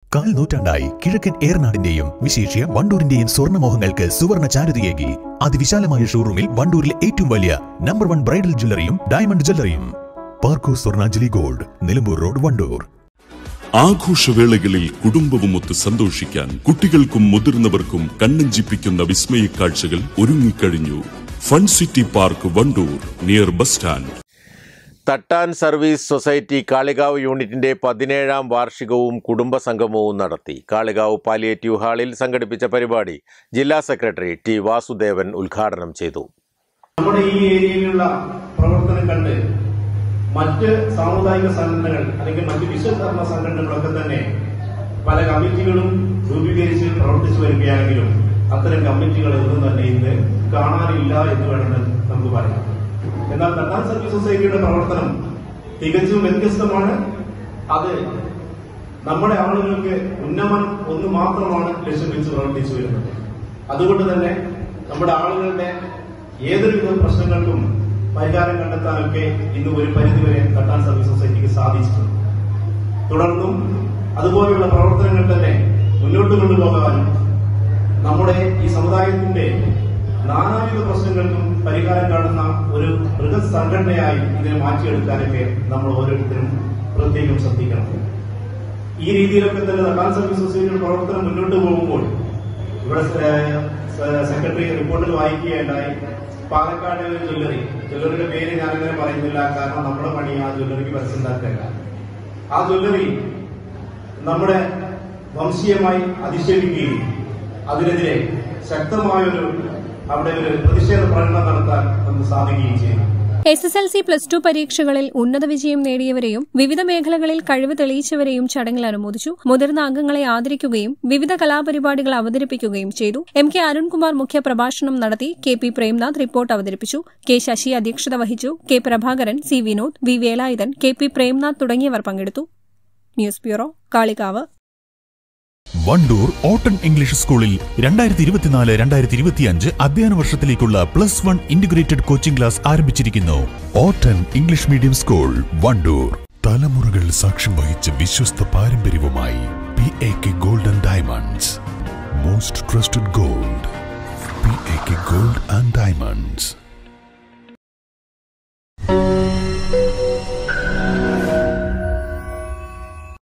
കാൽ നൂറ്റാണ്ടായി കിഴക്കൻ ഏറനാടിന്റെയും വിശേഷ്യ വണ്ടൂരിന്റെയും സ്വർണ്ണമോഹങ്ങൾക്ക് സുവർണ ചാരുതയേകി അതിവിശാലമായ ഷോറൂമിൽ വണ്ടൂരിലെ ഏറ്റവും വലിയ നമ്പർ വൺ ബ്രൈഡൽ ജ്വല്ലറിയും ഡയമണ്ട് ജ്വല്ലറിയും പാർക്കോ സ്വർണാഞ്ജലി ഗോൾഡ് നിലമ്പൂർ റോഡ് വണ്ടൂർ ആഘോഷവേളകളിൽ കുടുംബവുമൊത്ത് സന്തോഷിക്കാൻ കുട്ടികൾക്കും മുതിർന്നവർക്കും കണ്ണഞ്ചിപ്പിക്കുന്ന വിസ്മയ കാഴ്ചകൾ ഒരുങ്ങിക്കഴിഞ്ഞു fun city park Vandoor near bus stand തട്ടാൻ സർവീസ് സൊസൈറ്റി കാളികാവ് യൂണിറ്റിന്റെ പതിനേഴാം വാർഷികവും കുടുംബ സംഗമവും നടത്തി കാളികാവ് പാലിയേറ്റീവ് ഹാളിൽ സംഘടിപ്പിച്ച പരിപാടി ജില്ലാ സെക്രട്ടറി ടി വാസുദേവൻ ഉദ്ഘാടനം ചെയ്തു നമ്മുടെ ഈ ഏരിയയിലുള്ള പ്രവർത്തനം കണ്ട് മറ്റ് സാമുദായിക സംഘടനകൾ അല്ലെങ്കിൽ മറ്റ് വിശ്വധർമ്മ സംഘടനകളൊക്കെ തന്നെ പല കമ്മിറ്റികളും രൂപീകരിച്ച് പ്രവർത്തിച്ചു വരികയാണെങ്കിലും അത്തരം കമ്മിറ്റികൾ ഒന്നും തന്നെ ഇന്ന് കാണാനില്ല എന്ന് വേണമെന്ന് നമുക്ക് പറയാം എന്നാൽ തട്ടാൻ സർവീസ് സൊസൈറ്റിയുടെ പ്രവർത്തനം തികച്ചും വ്യത്യസ്തമാണ് അത് നമ്മുടെ ആളുകൾക്ക് ഉന്നമനം ഒന്ന് മാത്രമാണ് ലക്ഷ്യം വെച്ച് പ്രവർത്തിച്ചു വരുന്നത് അതുകൊണ്ട് തന്നെ നമ്മുടെ ആളുകളുടെ ഏതൊരുവിധ പ്രശ്നങ്ങൾക്കും പരിഹാരം കണ്ടെത്താനൊക്കെ ഇന്ന് ഒരു പരിധിവരെ തട്ടാൻ സർവീസ് സൊസൈറ്റിക്ക് സാധിച്ചിട്ടുണ്ട് തുടർന്നും അതുപോലെയുള്ള പ്രവർത്തനങ്ങൾ തന്നെ മുന്നോട്ട് കൊണ്ടുപോകാനും നമ്മുടെ ഈ സമുദായത്തിന്റെ നാനാവിധ പ്രശ്നങ്ങൾക്കും പരിഹാരം കാണുന്ന ഒരു ബൃഹത് സംഘടനയായി ഇതിനെ മാറ്റിയെടുക്കാനൊക്കെ നമ്മൾ ഓരോരുത്തരും പ്രത്യേകം ശ്രദ്ധിക്കണം ഈ രീതിയിലൊക്കെ തന്നെ തട്ടാൻ സർവീസ് സൊസൈറ്റിയുടെ പ്രവർത്തനം മുന്നോട്ട് പോകുമ്പോൾ ഇവിടെ സെ- സെ- സെക്രട്ടറി റിപ്പോർട്ടിൽ വായിക്കുകയുണ്ടായി പാലക്കാട് ഒരു ജ്വല്ലറി ജ്വല്ലറിയുടെ പേര് ഞാനങ്ങനെ പറയുന്നില്ല കാരണം നമ്മുടെ പണി ആ ജ്വല്ലറിക്ക് പരസ്യണ്ടാക്കല്ല ആ ജ്വല്ലറി നമ്മുടെ വംശീയമായി അധിക്ഷേപിക്കുകയും അതിനെതിരെ ശക്തമായൊരു അവിടെ ഒരു പ്രതിഷേധ പ്രകടനം നടത്താൻ നമുക്ക് സാധിക്കുകയും ചെയ്തു S S L C plus two പരീക്ഷകളിൽ ഉന്നത വിജയം നേടിയവരെയും വിവിധ മേഖലകളിൽ കഴിവ് തെളിയിച്ചവരെയും ചടങ്ങിൽ അനുമോദിച്ചു മുതിർന്ന അംഗങ്ങളെ ആദരിക്കുകയും വിവിധ കലാപരിപാടികൾ അവതരിപ്പിക്കുകയും ചെയ്തു എം കെ അരുൺകുമാർ മുഖ്യപ്രഭാഷണം നടത്തി കെ പി പ്രേംനാഥ് റിപ്പോർട്ട് അവതരിപ്പിച്ചു കെ ശശി അധ്യക്ഷത വഹിച്ചു K Prabhakaran C Vinod V Velayudhan K P Premnath തുടങ്ങിയവർ പങ്കെടുത്തു ന്യൂസ് ബ്യൂറോ കാളികാവ് വണ്ടൂർ ഓട്ടൺ ഇംഗ്ലീഷ് സ്കൂളിൽ രണ്ടായിരത്തി ഇരുപത്തിനാല് രണ്ടായിരത്തി ഇരുപത്തിയഞ്ച് അധ്യയന വർഷത്തിലേക്കുള്ള plus one integrated coaching class ആരംഭിച്ചിരിക്കുന്നു ഓട്ടൺ ഇംഗ്ലീഷ് മീഡിയം സ്കൂൾ വണ്ടൂർ തലമുറകൾ സാക്ഷ്യം വഹിച്ച വിശ്വസ്ത പാരമ്പര്യവുമായി P A K gold and diamonds most trusted gold P A K gold and diamonds